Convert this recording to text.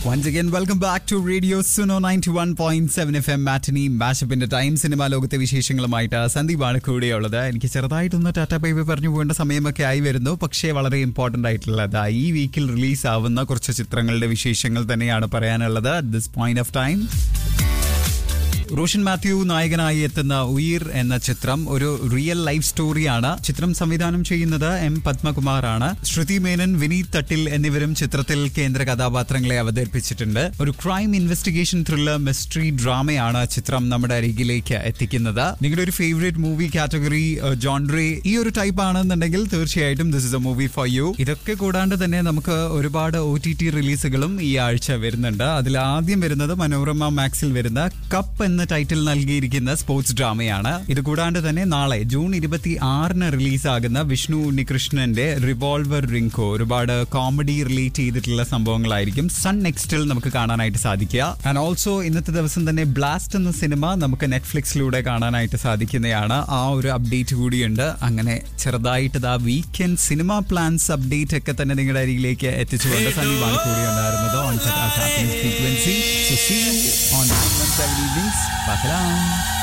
once again welcome back to radio Suno ninety one point seven F M matinee മാഷപ്പിന്റെ time cinema ലോകത്തെ വിശേഷങ്ങളുമായിട്ട് സന്ദീപാണ് കൂടെയുള്ളത് എനിക്ക് ചെറുതായിട്ടൊന്ന് ടാറ്റ ബൈബി പറഞ്ഞു പോകേണ്ട സമയമൊക്കെ ആയി വരുന്നു പക്ഷേ വളരെ ഇമ്പോർട്ടന്റ് ആയിട്ടുള്ളത് ഈ വീക്കിൽ റിലീസ് ആവുന്ന കുറച്ച് ചിത്രങ്ങളുടെ വിശേഷങ്ങൾ തന്നെയാണ് പറയാനുള്ളത് at this point of time Roshan Mathew നായകനായി എത്തുന്ന ഉയിർ എന്ന ചിത്രം ഒരു റിയൽ ലൈഫ് സ്റ്റോറിയാണ് ചിത്രം സംവിധാനം ചെയ്യുന്നത് എം പത്മകുമാറാണ് ശ്രുതി മേനൻ വിനീത് തട്ടിൽ എന്നിവരും ചിത്രത്തിൽ കേന്ദ്ര കഥാപാത്രങ്ങളെ അവതരിപ്പിച്ചിട്ടുണ്ട് ഒരു ക്രൈം ഇൻവെസ്റ്റിഗേഷൻ ത്രില്ലർ മിസ്റ്ററി ഡ്രാമയാണ് ചിത്രം നമ്മുടെ അരികിലേക്ക് എത്തിക്കുന്നത് നിങ്ങളുടെ ഒരു ഫേവറേറ്റ് മൂവി കാറ്റഗറി ജോൺഡ്രി ഈ ഒരു ടൈപ്പ് ആണെന്നുണ്ടെങ്കിൽ തീർച്ചയായിട്ടും this is a movie for you ഇതൊക്കെ കൂടാണ്ട് തന്നെ നമുക്ക് ഒരുപാട് ഒ ടി ടി റിലീസുകളും ഈ ആഴ്ച വരുന്നുണ്ട് അതിൽ ആദ്യം വരുന്നത് മനോരമ മാക്സിൽ വരുന്ന കപ്പ് എന്ന ടൈറ്റിൽ നൽകിയിരിക്കുന്ന സ്പോർട്സ് ഡ്രാമയാണ് ഇത് കൂടാണ്ട് തന്നെ നാളെ ജൂൺ ഇരുപത്തി ആറിന് റിലീസാകുന്ന വിഷ്ണു ഉണ്ണികൃഷ്ണന്റെ റിവോൾവർ റിങ്കോ ഒരുപാട് കോമഡി റിലേറ്റ് ചെയ്തിട്ടുള്ള സംഭവങ്ങളായിരിക്കും സൺ നെക്സ്റ്റിൽ നമുക്ക് കാണാനായിട്ട് സാധിക്കുക ആൻഡ് ഓൾസോ ഇന്നത്തെ ദിവസം തന്നെ ബ്ലാസ്റ്റ് എന്ന സിനിമ നമുക്ക് നെറ്റ്ഫ്ലിക്സിലൂടെ കാണാനായിട്ട് സാധിക്കുന്നതാണ് ആ ഒരു അപ്ഡേറ്റ് കൂടിയുണ്ട് അങ്ങനെ ചെറുതായിട്ട് ആ വീക്കെൻഡ് സിനിമ പ്ലാൻസ് അപ്ഡേറ്റ് ഒക്കെ തന്നെ നിങ്ങളുടെ അരികിലേക്ക് എത്തിച്ചുകൊണ്ട് സന്ദീപാണ് കൂടി ഉണ്ടായിരുന്നത് on frequency so see on evenings